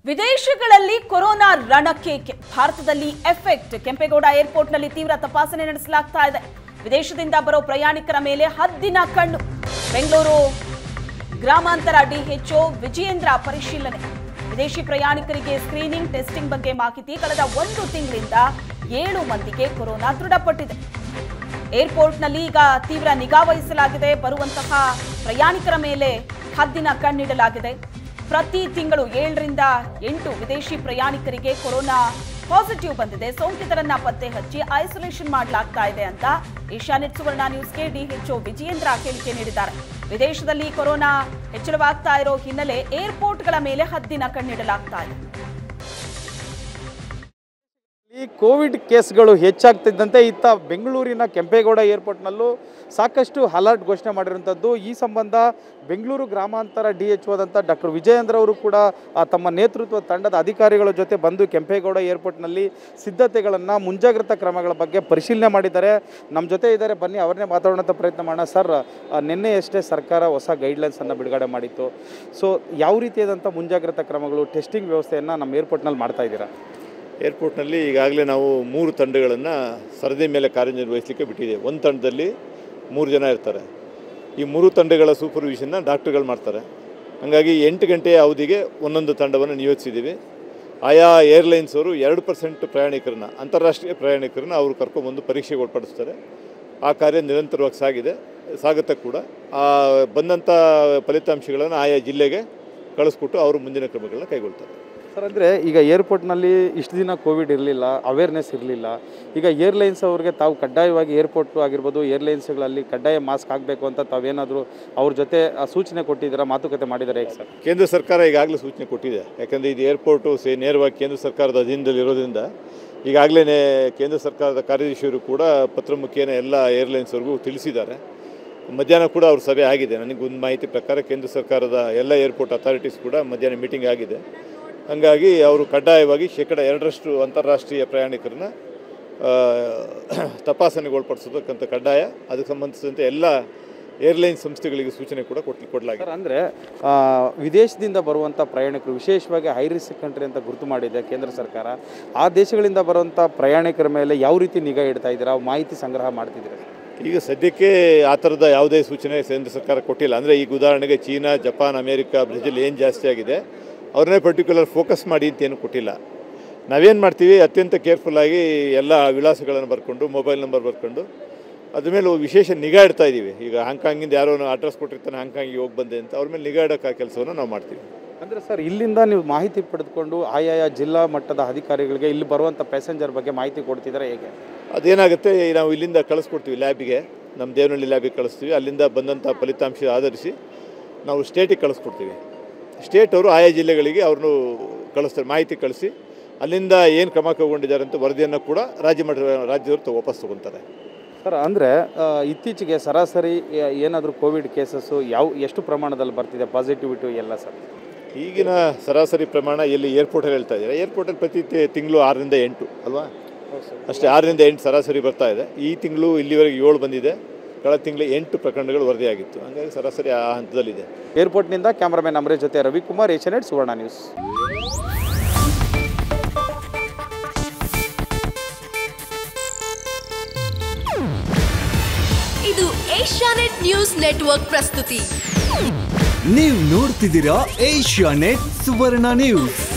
ವಿದೇಶಗಳಲ್ಲಿ ಕೊರೋನಾ ರಣಕ್ಕೆ ಕೆ- ಭಾರತದಲ್ಲಿ ಎಫೆಕ್ಟ್ ಕೆಂಪೇಗೌಡ ಏರ್ಪೋರ್ಟ್ನಲ್ಲಿ ತೀವ್ರ ತಪಾಸಣೆ ನಡೆಸಲಾಗ್ತಾ ಇದೆ ವಿದೇಶದಿಂದ ಬರೋ ಪ್ರಯಾಣಿಕರ ಮೇಲೆ ಹದ್ದಿನ ಕಣ್ಣು ಬೆಂಗಳೂರು ಗ್ರಾಮಾಂತರ ಡಿಎಚ್ಒ ವಿಜಯೇಂದ್ರ ಪರಿಶೀಲನೆ ವಿದೇಶಿ ಪ್ರಯಾಣಿಕರಿಗೆ ಸ್ಕ್ರೀನಿಂಗ್ ಟೆಸ್ಟಿಂಗ್ ಬಗ್ಗೆ ಮಾಹಿತಿ ಕಳೆದ ಒಂದು ತಿಂಗಳಿಂದ ಏಳು ಮಂದಿಗೆ ಕೊರೋನಾ ದೃಢಪಟ್ಟಿದೆ ಏರ್ಪೋರ್ಟ್ನಲ್ಲಿ ಈಗ ತೀವ್ರ ನಿಗಾ ವಹಿಸಲಾಗಿದೆ ಬರುವಂತಹ ಪ್ರಯಾಣಿಕರ ಮೇಲೆ ಹದ್ದಿನ ಕಣ್ಣಿಡಲಾಗಿದೆ ಪ್ರತಿ ತಿಂಗಳು ಏಳರಿಂದ ಎಂಟು ವಿದೇಶಿ ಪ್ರಯಾಣಿಕರಿಗೆ ಕೊರೋನಾ ಪಾಸಿಟಿವ್ ಬಂದಿದೆ ಸೋಂಕಿತರನ್ನ ಪತ್ತೆ ಹಚ್ಚಿ ಐಸೋಲೇಷನ್ ಮಾಡಲಾಗ್ತಾ ಇದೆ ಅಂತ ಏಷ್ಯಾನೆಟ್ ಸುವರ್ಣ ನ್ಯೂಸ್ಗೆ ಡಿಎಚ್ಒ ವಿಜಯೇಂದ್ರ ಹೇಳಿಕೆ ನೀಡಿದ್ದಾರೆ ವಿದೇಶದಲ್ಲಿ ಕೊರೋನಾ ಹೆಚ್ಚಳವಾಗ್ತಾ ಇರೋ ಹಿನ್ನೆಲೆ ಏರ್ಪೋರ್ಟ್ಗಳ ಮೇಲೆ ಹದ್ದಿನ ಕಣ್ಣಿಡಲಾಗ್ತಾ ಇದೆ ಈ ಕೋವಿಡ್ ಕೇಸ್ಗಳು ಹೆಚ್ಚಾಗ್ತಿದ್ದಂತೆ ಇತ್ತ ಬೆಂಗಳೂರಿನ ಕೆಂಪೇಗೌಡ ಏರ್ಪೋರ್ಟ್ನಲ್ಲೂ ಸಾಕಷ್ಟು ಅಲರ್ಟ್ ಘೋಷಣೆ ಮಾಡಿರುವಂಥದ್ದು ಈ ಸಂಬಂಧ ಬೆಂಗಳೂರು ಗ್ರಾಮಾಂತರ ಡಿ ಎಚ್ ಓದಂಥ ಡಾಕ್ಟರ್ ವಿಜಯೇಂದ್ರ ಅವರು ಕೂಡ ಆ, ತಮ್ಮ ನೇತೃತ್ವ ತಂಡದ ಅಧಿಕಾರಿಗಳ ಜೊತೆ ಬಂದು ಕೆಂಪೇಗೌಡ ಏರ್ಪೋರ್ಟ್ನಲ್ಲಿ ಸಿದ್ಧತೆಗಳನ್ನು ಮುಂಜಾಗ್ರತಾ ಕ್ರಮಗಳ ಬಗ್ಗೆ ಪರಿಶೀಲನೆ ಮಾಡಿದ್ದಾರೆ ನಮ್ಮ ಜೊತೆ ಇದ್ದಾರೆ ಬನ್ನಿ ಅವ್ರನ್ನೇ ಮಾತಾಡೋಣಂಥ ಪ್ರಯತ್ನ ಮಾಡೋಣ ಸರ್ ಆ, ನಿನ್ನೆಯಷ್ಟೇ ಸರ್ಕಾರ ಹೊಸ ಗೈಡ್ಲೈನ್ಸನ್ನು ಬಿಡುಗಡೆ ಮಾಡಿತ್ತು ಸೊ ಯಾವ ರೀತಿಯಾದಂಥ ಮುಂಜಾಗ್ರತಾ ಕ್ರಮಗಳು ಟೆಸ್ಟಿಂಗ್ ವ್ಯವಸ್ಥೆಯನ್ನು ನಮ್ಮ ಏರ್ಪೋರ್ಟ್ನಲ್ಲಿ ಮಾಡ್ತಾ ಇದ್ದೀರಾ ಏರ್ಪೋರ್ಟ್ನಲ್ಲಿ ಈಗಾಗಲೇ ನಾವು ಮೂರು ತಂಡಗಳನ್ನು ಸರದಿ ಮೇಲೆ ಕಾರ್ಯನಿರ್ವಹಿಸಲಿಕ್ಕೆ ಬಿಟ್ಟಿದ್ದೇವೆ ಒಂದು ತಂಡದಲ್ಲಿ ಮೂರು ಜನ ಇರ್ತಾರೆ ಈ ಮೂರು ತಂಡಗಳ ಸೂಪರ್ವಿಷನ್ನ ಡಾಕ್ಟರ್ಗಳು ಮಾಡ್ತಾರೆ ಹಾಗಾಗಿ ಎಂಟು ಗಂಟೆಯ ಅವಧಿಗೆ ಒಂದೊಂದು ತಂಡವನ್ನು ನಿಯೋಜಿಸಿದ್ದೀವಿ ಆಯಾ ಏರ್ಲೈನ್ಸ್ ಅವರು ಎರಡು ಪರ್ಸೆಂಟ್ ಪ್ರಯಾಣಿಕರನ್ನ ಅಂತಾರಾಷ್ಟ್ರೀಯ ಪ್ರಯಾಣಿಕರನ್ನ ಅವರು ಕರ್ಕೊಂಬಂದು ಪರೀಕ್ಷೆಗೆ ಒಳಪಡಿಸ್ತಾರೆ ಆ ಕಾರ್ಯ ನಿರಂತರವಾಗಿ ಸಾಗಿದೆ ಸಾಗುತ್ತೆ ಕೂಡ ಆ ಬಂದಂಥ ಫಲಿತಾಂಶಗಳನ್ನು ಆಯಾ ಜಿಲ್ಲೆಗೆ ಕಳಿಸ್ಕೊಟ್ಟು ಅವರು ಮುಂದಿನ ಕ್ರಮಗಳನ್ನ ಕೈಗೊಳ್ತಾರೆ ಸರ್ ಅಂದರೆ ಈಗ ಏರ್ಪೋರ್ಟ್ನಲ್ಲಿ ಇಷ್ಟು ದಿನ ಕೋವಿಡ್ ಇರಲಿಲ್ಲ ಅವೇರ್ನೆಸ್ ಇರಲಿಲ್ಲ ಈಗ ಏರ್ಲೈನ್ಸ್ ಅವ್ರಿಗೆ ತಾವು ಕಡ್ಡಾಯವಾಗಿ ಏರ್ಪೋರ್ಟ್ ಆಗಿರ್ಬೋದು ಏರ್ಲೈನ್ಸ್ಗಳಲ್ಲಿ ಕಡ್ಡಾಯ ಮಾಸ್ಕ್ ಹಾಕಬೇಕು ಅಂತ ತಾವೇನಾದರೂ ಅವ್ರ ಜೊತೆ ಆ, ಸೂಚನೆ ಕೊಟ್ಟಿದ್ದೀರಾ ಮಾತುಕತೆ ಮಾಡಿದ್ದಾರೆ ಹೇಗೆ ಸರ್ ಕೇಂದ್ರ ಸರ್ಕಾರ ಈಗಾಗಲೇ ಸೂಚನೆ ಕೊಟ್ಟಿದೆ ಯಾಕಂದರೆ ಇದು ಏರ್ಪೋರ್ಟು ಸೇ ನೇರವಾಗಿ ಕೇಂದ್ರ ಸರ್ಕಾರದ ಅಧೀನದಲ್ಲಿ ಇರೋದ್ರಿಂದ ಈಗಾಗಲೇ ಕೇಂದ್ರ ಸರ್ಕಾರದ ಕಾರ್ಯದರ್ಶಿಯವರು ಕೂಡ ಪತ್ರ ಮುಖೇನ ಎಲ್ಲ ಏರ್ಲೈನ್ಸ್ವರೆಗೂ ತಿಳಿಸಿದ್ದಾರೆ ಮಧ್ಯಾಹ್ನ ಕೂಡ ಅವ್ರ ಸಭೆ ಆಗಿದೆ ನನಗೆ ಒಂದು ಮಾಹಿತಿ ಪ್ರಕಾರ ಕೇಂದ್ರ ಸರ್ಕಾರದ ಎಲ್ಲ ಏರ್ಪೋರ್ಟ್ ಅಥಾರಿಟೀಸ್ ಕೂಡ ಮಧ್ಯಾಹ್ನ ಮೀಟಿಂಗ್ ಆಗಿದೆ ಹಾಗಾಗಿ ಅವರು ಕಡ್ಡಾಯವಾಗಿ ಶೇಕಡ ಎರಡರಷ್ಟು ಅಂತಾರಾಷ್ಟ್ರೀಯ ಪ್ರಯಾಣಿಕರನ್ನ ಆ, ತಪಾಸಣೆಗೆ ಒಳಪಡಿಸೋದಕ್ಕಂತ ಕಡ್ಡಾಯ ಅದಕ್ಕೆ ಸಂಬಂಧಿಸಿದಂತೆ ಎಲ್ಲ ಏರ್ಲೈನ್ ಸಂಸ್ಥೆಗಳಿಗೆ ಸೂಚನೆ ಕೂಡ ಕೊಟ್ಟು ಕೊಡಲಾಗಿದೆ ಸರ್ ಅಂದರೆ ವಿದೇಶದಿಂದ ಬರುವಂಥ ಪ್ರಯಾಣಿಕರು ವಿಶೇಷವಾಗಿ ಹೈ ರಿಸ್ಕ್ ಕಂಟ್ರಿ ಅಂತ ಗುರುತು ಮಾಡಿದೆ ಕೇಂದ್ರ ಸರ್ಕಾರ ಆ ದೇಶಗಳಿಂದ ಬರುವಂಥ ಪ್ರಯಾಣಿಕರ ಮೇಲೆ ಯಾವ ರೀತಿ ನಿಗಾ ಇಡ್ತಾ ಇದ್ದೀರಾ ಮಾಹಿತಿ ಸಂಗ್ರಹ ಮಾಡ್ತಿದ್ದೀರಾ ಈಗ ಸದ್ಯಕ್ಕೆ ಆ ಥರದ ಯಾವುದೇ ಸೂಚನೆ ಕೇಂದ್ರ ಸರ್ಕಾರ ಕೊಟ್ಟಿಲ್ಲ ಅಂದರೆ ಈಗ ಉದಾಹರಣೆಗೆ ಚೀನಾ ಜಪಾನ್ ಅಮೇರಿಕಾ ಬ್ರೆಜಿಲ್ ಏನು ಜಾಸ್ತಿ ಆಗಿದೆ ಅವ್ರನ್ನೇ ಪರ್ಟಿಕ್ಯುಲರ್ ಫೋಕಸ್ ಮಾಡಿ ಅಂತ ಏನು ಕೊಟ್ಟಿಲ್ಲ ನಾವೇನು ಮಾಡ್ತೀವಿ ಅತ್ಯಂತ ಕೇರ್ಫುಲ್ಲಾಗಿ ಎಲ್ಲ ವಿಳಾಸಗಳನ್ನು ಬರ್ಕೊಂಡು ಮೊಬೈಲ್ ನಂಬರ್ ಬರ್ಕೊಂಡು ಅದ್ರ ಮೇಲೆ ವಿಶೇಷ ನಿಗಾ ಇಡ್ತಾ ಇದ್ದೀವಿ ಈಗ ಹಾಂಗ್ಕಾಂಗಿಂದ ಯಾರೋ ಅಡ್ರೆಸ್ ಕೊಟ್ಟಿರ್ತಾನೆ ಹಾಂಗ್ಕಾಂಗಿಗೆ ಹೋಗಿ ಬಂದೆ ಅಂತ ಅವ್ರ ಮೇಲೆ ನಿಗಾ ಇಡೋಕೆ ಆ ಕೆಲಸವನ್ನು ನಾವು ಮಾಡ್ತೀವಿ ಅಂದರೆ ಸರ್ ಇಲ್ಲಿಂದ ನೀವು ಮಾಹಿತಿ ಪಡೆದುಕೊಂಡು ಆಯಾಯ ಜಿಲ್ಲಾ ಮಟ್ಟದ ಅಧಿಕಾರಿಗಳಿಗೆ ಇಲ್ಲಿ ಬರುವಂಥ ಪ್ಯಾಸೆಂಜರ್ ಬಗ್ಗೆ ಮಾಹಿತಿ ಕೊಡ್ತಿದ್ದಾರೆ ಹೇಗೆ ಅದೇನಾಗುತ್ತೆ ನಾವು ಇಲ್ಲಿಂದ ಕಳಿಸ್ಕೊಡ್ತೀವಿ ಲ್ಯಾಬಿಗೆ ನಮ್ಮ ದೇವನಹಳ್ಳಿ ಲ್ಯಾಬಿಗೆ ಕಳಿಸ್ತೀವಿ ಅಲ್ಲಿಂದ ಬಂದಂಥ ಫಲಿತಾಂಶ ಆಧರಿಸಿ ನಾವು ಸ್ಟೇಟಿಗೆ ಕಳಿಸ್ಕೊಡ್ತೀವಿ ಸ್ಟೇಟ್ ಅವರು ಆಯಾ ಜಿಲ್ಲೆಗಳಿಗೆ ಅವ್ರನ್ನು ಕಳಿಸ್ತಾರೆ ಮಾಹಿತಿ ಕಳಿಸಿ ಅಲ್ಲಿಂದ ಏನು ಕ್ರಮ ಕೈಗೊಂಡಿದ್ದಾರೆ ಅಂತ ವರದಿಯನ್ನು ಕೂಡ ರಾಜ್ಯ ಮಟ್ಟ ರಾಜ್ಯದವರು ತ- ವಾಪಸ್ ತೊಗೊತಾರೆ ಸರ್ ಅಂದರೆ ಇತ್ತೀಚೆಗೆ ಸರಾಸರಿ ಏನಾದರೂ ಕೋವಿಡ್ ಕೇಸಸ್ಸು ಯಾವ ಎಷ್ಟು ಪ್ರಮಾಣದಲ್ಲಿ ಬರ್ತಿದೆ ಪಾಸಿಟಿವಿಟಿ ಎಲ್ಲ ಸರ್ ಈಗಿನ ಸರಾಸರಿ ಪ್ರಮಾಣ ಎಲ್ಲಿ ಏರ್ಪೋರ್ಟಲ್ಲಿ ಹೇಳ್ತಾ ಇದ್ದಾರೆ ಏರ್ಪೋರ್ಟಲ್ಲಿ ಪ್ರತಿ ತಿ- ತಿಂಗಳು ಆರರಿಂದ ಎಂಟು ಅಲ್ವಾ ಅಷ್ಟೇ ಆರರಿಂದ ಎಂಟು ಸರಾಸರಿ ಬರ್ತಾ ಇದೆ ಈ ತಿಂಗಳು ಇಲ್ಲಿವರೆಗೆ ಏಳು ಬಂದಿದೆ ಕಳೆದ ತಿಂಗಳು ಎಂಟು ಪ್ರಕರಣಗಳು ವರದಿಯಾಗಿತ್ತು ಹಾಗಾಗಿ ಸರಾಸರಿ ಆ ಹಂತದಲ್ಲಿದೆ ಏರ್ಪೋರ್ಟ್ನಿಂದ ಕ್ಯಾಮ್ರಾಮನ್ ಅಮರೇಶ್ ಜೊತೆ ರವಿಕುಮಾರ್ ಏಷ್ಯಾನೆಟ್ ಸುವರ್ಣ ನ್ಯೂಸ್ ಇದು ಏಷ್ಯಾನೆಟ್ ನ್ಯೂಸ್ ನೆಟ್ವರ್ಕ್ ಪ್ರಸ್ತುತಿ ನೀವು ನೋಡ್ತಿದ್ದೀರಾ ಏಷ್ಯಾ ನೆಟ್ ಸುವರ್ಣ ನ್ಯೂಸ್